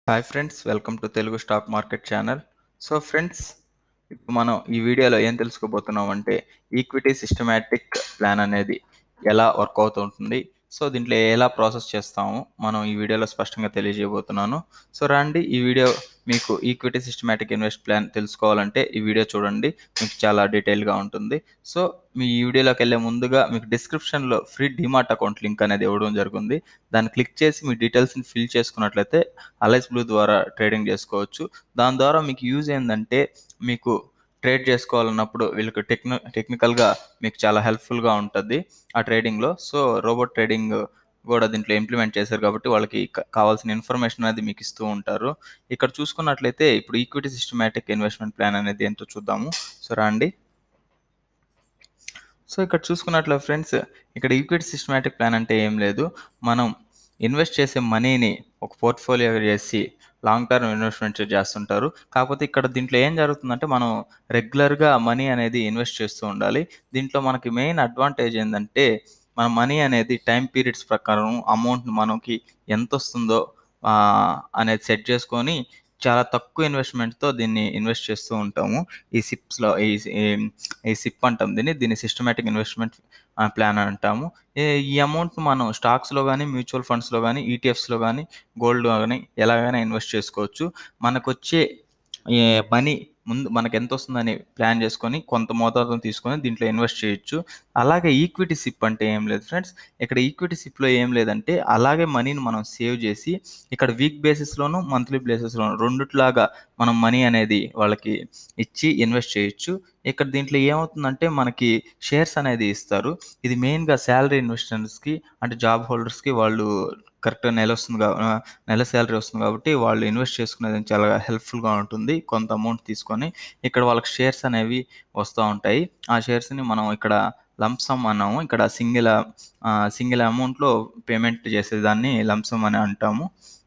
Hi friends welcome to Telugu stock market channel so friends ఇప్పుడు మనం ఈ వీడియోలో ఏం తెలుసుకోబోతున్నాం అంటే ఈక్విటీ సిస్టమాటిక్ ప్లాన్ అనేది ఎలా వర్క్ అవుతుంటుంది సో దీంట్లో ఎలా ప్రాసెస్ చేస్తాము మనం ఈ వీడియోలో స్పష్టంగా తెలియజేయబోతున్నాను సో రండి ఈ వీడియో మీకు ఈక్విటీ సిస్టమాటిక్ ఇన్వెస్ట్ ప్లాన్ తెలుసుకోవాలంటే ఈ వీడియో చూడండి మీకు చాలా డీటెయిల్గా ఉంటుంది సో మీ ఈ వీడియోలోకి వెళ్ళే ముందుగా మీకు డిస్క్రిప్షన్లో ఫ్రీ డిమార్ట్ అకౌంట్ లింక్ అనేది ఇవ్వడం జరిగింది దాన్ని క్లిక్ చేసి మీ డీటెయిల్స్ని ఫిల్ చేసుకున్నట్లయితే అలైస్ బ్లూ ద్వారా ట్రేడింగ్ చేసుకోవచ్చు దాని ద్వారా మీకు యూజ్ ఏంటంటే మీకు ట్రేడ్ చేసుకోవాలన్నప్పుడు వీళ్ళకి టెక్ని టెక్నికల్గా మీకు చాలా హెల్ప్ఫుల్గా ఉంటుంది ఆ ట్రేడింగ్లో సో రోబోట్ ట్రేడింగ్ కూడా దీంట్లో ఇంప్లిమెంట్ చేశారు కాబట్టి వాళ్ళకి క- కావాల్సిన ఇన్ఫర్మేషన్ అనేది మీకు ఇస్తూ ఉంటారు ఇక్కడ చూసుకున్నట్లయితే ఇప్పుడు ఈక్విటీ సిస్టమాటిక్ ఇన్వెస్ట్మెంట్ ప్లాన్ అనేది ఏంటో చూద్దాము సో రండి సో ఇక్కడ చూసుకున్నట్లు ఫ్రెండ్స్ ఇక్కడ ఈక్విటీ సిస్టమాటిక్ ప్లాన్ అంటే ఏం లేదు మనం ఇన్వెస్ట్ చేసే మనీని ఒక పోర్ట్ఫోలియో చేసి లాంగ్ టర్మ్ ఇన్వెస్ట్మెంట్ చేస్తుంటారు కాకపోతే ఇక్కడ దీంట్లో ఏం జరుగుతుందంటే మనం రెగ్యులర్గా మనీ అనేది ఇన్వెస్ట్ చేస్తూ ఉండాలి దీంట్లో మనకి మెయిన్ అడ్వాంటేజ్ ఏంటంటే మన మనీ అనేది టైం పీరియడ్స్ ప్రకారం అమౌంట్ మనకి ఎంత వస్తుందో ఆ, అనేది సెట్ చేసుకొని చాలా తక్కువ ఇన్వెస్ట్మెంట్తో దీన్ని ఇన్వెస్ట్ చేస్తూ ఉంటాము ఈ సిప్స్లో ఈ ఈ- ఈ సిప్ అంటాం దీన్ని దీన్ని సిస్టమేటిక్ ఇన్వెస్ట్మెంట్ ప్లాన్ అంటాము ఏ- ఈ అమౌంట్ మనం స్టాక్స్లో కానీ మ్యూచువల్ ఫండ్స్లో కానీ ఈటీఎఫ్స్లో కానీ గోల్డ్ కానీ ఎలాగైనా ఇన్వెస్ట్ చేసుకోవచ్చు మనకు వచ్చే మనీ ముందు మనకు ఎంత వస్తుందని ప్లాన్ చేసుకొని కొంత మోతాదును తీసుకొని దీంట్లో ఇన్వెస్ట్ చేయొచ్చు అలాగే ఈక్విటీ సిప్ అంటే ఏం లేదు ఫ్రెండ్స్ ఇక్కడ ఈక్విటీ సిప్లో ఏం లేదంటే అలాగే మనీని మనం సేవ్ చేసి ఇక్కడ వీక్ బేసిస్లోను మంత్లీ బేసిస్లోను రెండిట్లాగా మనం మనీ అనేది వాళ్ళకి ఇచ్చి ఇన్వెస్ట్ చేయొచ్చు ఇక్కడ దీంట్లో ఏమవుతుందంటే మనకి షేర్స్ అనేది ఇస్తారు ఇది మెయిన్గా శాలరీ ఇన్వెస్టర్స్కి అంటే జాబ్ హోల్డర్స్కి వాళ్ళు కరెక్ట్గా నెల వస్తుంది కా- ఆ, నెల శాలరీ వస్తుంది కాబట్టి వాళ్ళు ఇన్వెస్ట్ చేసుకునేది చాలా హెల్ప్ఫుల్గా ఉంటుంది కొంత అమౌంట్ తీసుకొని ఇక్కడ వాళ్ళకి షేర్స్ అనేవి వస్తూ ఉంటాయి ఆ షేర్స్ని మనం ఇక్కడ లంసమ్ అన్నాము ఇక్కడ సింగిల్ సింగిల్ అమౌంట్లో పేమెంట్ చేసేదాన్ని లంసమ్ అని అంటాము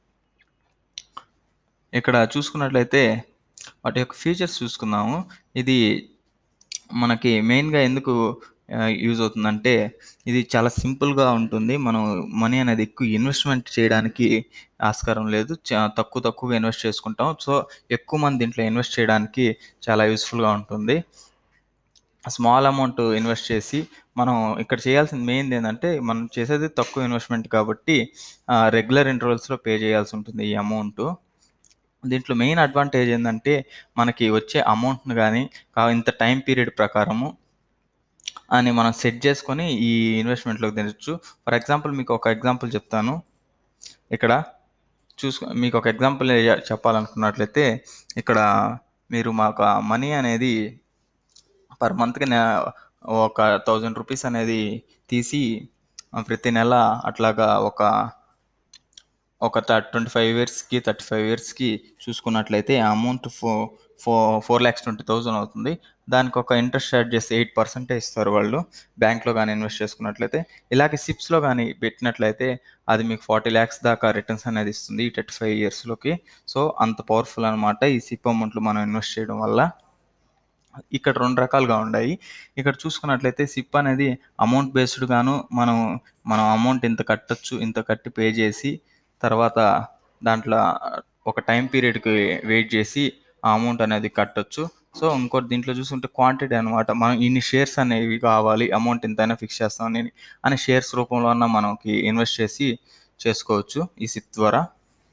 ఇక్కడ చూసుకున్నట్లయితే వాటి యొక్క ఫీచర్స్ చూసుకుందాము ఇది మనకి మెయిన్గా ఎందుకు యూజ్ అవుతుందంటే ఇది చాలా సింపుల్గా ఉంటుంది మనం మనీ అనేది ఎక్కువ ఇన్వెస్ట్మెంట్ చేయడానికి ఆస్కారం లేదు చా- తక్కువ తక్కువగా ఇన్వెస్ట్ చేసుకుంటాం సో ఎక్కువ మంది దీంట్లో ఇన్వెస్ట్ చేయడానికి చాలా యూస్ఫుల్గా ఉంటుంది స్మాల్ అమౌంట్ ఇన్వెస్ట్ చేసి మనం ఇక్కడ చేయాల్సిన మెయిన్ ఏంటంటే మనం చేసేది తక్కువ ఇన్వెస్ట్మెంట్ కాబట్టి రెగ్యులర్ ఇంటర్వల్స్లో పే చేయాల్సి ఉంటుంది ఈ అమౌంట్ దీంట్లో మెయిన్ అడ్వాంటేజ్ ఏంటంటే మనకి వచ్చే అమౌంట్ను కానీ ఇంత టైం పీరియడ్ ప్రకారము అని మనం సెట్ చేసుకొని ఈ ఇన్వెస్ట్మెంట్లోకి తినచ్చు ఫర్ ఎగ్జాంపుల్ మీకు ఒక ఎగ్జాంపుల్ చెప్తాను ఇక్కడ చూసుకో మీకు ఒక ఎగ్జాంపుల్ చెప్పాలనుకున్నట్లయితే ఇక్కడ మీరు మాకు మనీ అనేది పర్ మంత్కి ఒక థౌజండ్ రూపీస్ అనేది తీసి ఆ, ప్రతి నెల అట్లాగా ఒక ఒక ట్వంటీ ఫైవ్ ఇయర్స్కి థర్టీ ఫైవ్ ఇయర్స్కి చూసుకున్నట్లయితే ఆ అమౌంట్ ఫో ఫో ఫోర్ ల్యాక్స్ ట్వంటీ థౌజండ్ అవుతుంది దానికి ఒక ఇంట్రెస్ట్ చార్జ్ చేస్తే ఎయిట్ పర్సెంటే ఇస్తారు వాళ్ళు బ్యాంక్లో కానీ ఇన్వెస్ట్ చేసుకున్నట్లయితే ఇలాగే సిప్స్లో కానీ పెట్టినట్లయితే అది మీకు ఫార్టీ ల్యాక్స్ దాకా రిటర్న్స్ అనేది ఇస్తుంది ఈ థర్టీ ఫైవ్ ఇయర్స్లోకి సో అంత పవర్ఫుల్ అనమాట ఈ సిప్ అమౌంట్లు మనం ఇన్వెస్ట్ చేయడం వల్ల ఇక్కడ రెండు రకాలుగా ఉన్నాయి ఇక్కడ చూసుకున్నట్లయితే సిప్ అనేది అమౌంట్ బేస్డ్ గాను మనం మనం అమౌంట్ ఇంత కట్టొచ్చు ఇంత కట్టి పే చేసి తర్వాత దాంట్లో ఒక టైం పీరియడ్కి వెయిట్ చేసి ఆ అమౌంట్ అనేది కట్టొచ్చు సో ఇంకోటి దీంట్లో చూసుకుంటే క్వాంటిటీ అనమాట మనం ఇన్ని షేర్స్ అనేవి కావాలి అమౌంట్ ఇంతైనా ఫిక్స్ చేస్తామని అని షేర్స్ రూపంలో అన్న మనకి ఇన్వెస్ట్ చేసి చేసుకోవచ్చు ఈ సిప్ ద్వారా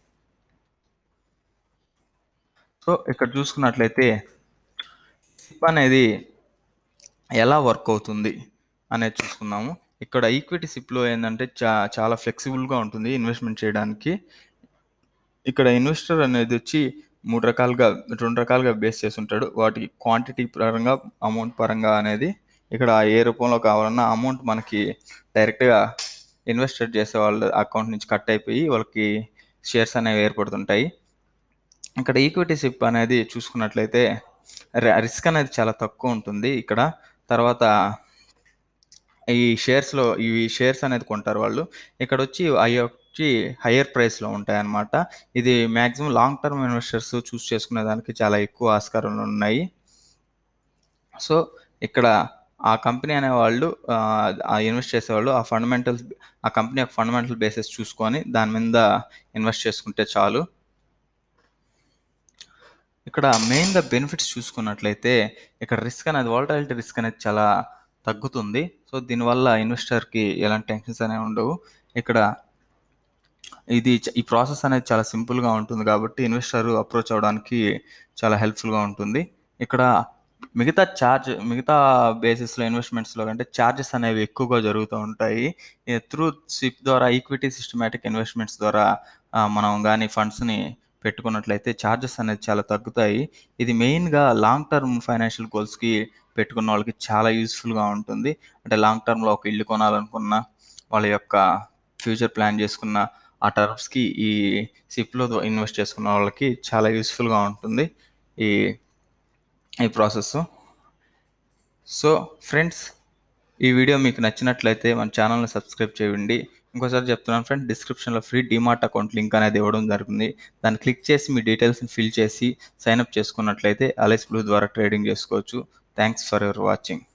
సో ఇక్కడ చూసుకున్నట్లయితే సిప్ అనేది ఎలా వర్క్ అవుతుంది అనేది చూసుకుందాము ఇక్కడ ఈక్విటీ సిప్లో ఏంటంటే చా చాలా ఫ్లెక్సిబుల్గా ఉంటుంది ఇన్వెస్ట్మెంట్ చేయడానికి ఇక్కడ ఇన్వెస్టర్ అనేది వచ్చి మూడు రకాలుగా రెండు రకాలుగా బేస్ చేసి ఉంటాడు వాటి క్వాంటిటీ పరంగా అమౌంట్ పరంగా అనేది ఇక్కడ ఏ రూపంలో కావాలన్నా అమౌంట్ మనకి డైరెక్ట్గా ఇన్వెస్టర్ చేసే వాళ్ళ అకౌంట్ నుంచి కట్ అయిపోయి వాళ్ళకి షేర్స్ అనేవి ఏర్పడుతుంటాయి ఇక్కడ ఈక్విటీ సిప్ అనేది చూసుకున్నట్లయితే రిస్క్ అనేది చాలా తక్కువ ఉంటుంది ఇక్కడ తర్వాత ఈ షేర్స్లో ఇవి షేర్స్ అనేది కొంటారు వాళ్ళు ఇక్కడ వచ్చి అవి వచ్చి హయ్యర్ ప్రైస్లో ఉంటాయి అన్నమాట ఇది maximum long term investors choose చేసుకునే దానికి చాలా ఎక్కువ ఆస్కారాలు ఉన్నాయి సో ఇక్కడ ఆ కంపెనీ అనేవాళ్ళు ఆ, ఆ ఇన్వెస్ట్ చేసేవాళ్ళు ఆ ఫండమెంటల్స్ ఆ కంపెనీ యొక్క ఫండమెంటల్ బేసిస్ చూసుకొని దాని మీద ఇన్వెస్ట్ చేసుకుంటే చాలు ఇక్కడ మెయిన్‌గా బెనిఫిట్స్ చూసుకున్నట్లయితే ఇక్కడ రిస్క్ అనేది వాలటాలిటీ రిస్క్ అనేది చాలా తగ్గుతుంది. సో, దీనివల్ల ఇన్వెస్టర్‌కి ఎలాంటి టెన్షన్స్ అనేవి ఉండవు. ఇక్కడ ఇది చ ఈ ప్రాసెస్ అనేది చాలా సింపుల్‌గా ఉంటుంది కాబట్టి ఇన్వెస్టర్ అప్రోచ్ అవ్వడానికి చాలా హెల్ప్‌ఫుల్‌గా ఉంటుంది. ఇక్కడ మిగతా చార్జ్ మిగతా బేసిస్‌లో ఇన్వెస్ట్‌మెంట్స్‌లో కంటే చార్జెస్ అనేవి ఎక్కువగా జరుగుతూ ఉంటాయి. ఈ త్రూ సిప్ ద్వారా ఈక్విటీ సిస్టమాటిక్ ఇన్వెస్ట్‌మెంట్స్ ద్వారా ఆహ్, మనం గాని ఫండ్స్‌ని పెట్టుకున్నట్లయితే చార్జెస్ అనేది చాలా తగ్గుతాయి. ఇది మెయిన్‌గా లాంగ్ టర్మ్ ఫైనాన్షియల్ గోల్స్‌కి పెట్టుకున్న వాళ్ళకి చాలా యూజ్‌ఫుల్‌గా ఉంటుంది. అంటే లాంగ్ టర్మ్‌లో ఒక ఇల్లు కొనాలనుకున్న, వాళ్ళ యొక్క ఫ్యూచర్ ప్లాన్ చేసుకున్న ఆ టర్మ్స్‌కి ఈ సిప్‌లో ఇన్వెస్ట్ చేసుకున్న వాళ్ళకి చాలా యూజ్‌ఫుల్‌గా ఉంటుంది. ఈ ఈ ప్రాసెస్సు. సో, ఫ్రెండ్స్ ఈ వీడియో మీకు నచ్చినట్లయితే మన ఛానెల్‌ని సబ్స్క్రైబ్ చేయండి. ఇంకోసారి చెప్తున్నాను ఫ్రెండ్స్ డిస్క్రిప్షన్‌లో ఫ్రీ డీమార్ట్ అకౌంట్ లింక్ అనేది ఇవ్వడం జరిగింది. దాన్ని క్లిక్ చేసి మీ డీటెయిల్స్‌ని ఫిల్ చేసి సైన్ అప్ చేసుకున్నట్లయితే అలైస్ బ్లూ ద్వారా ట్రేడింగ్ చేసుకోవచ్చు. Thanks for your watching.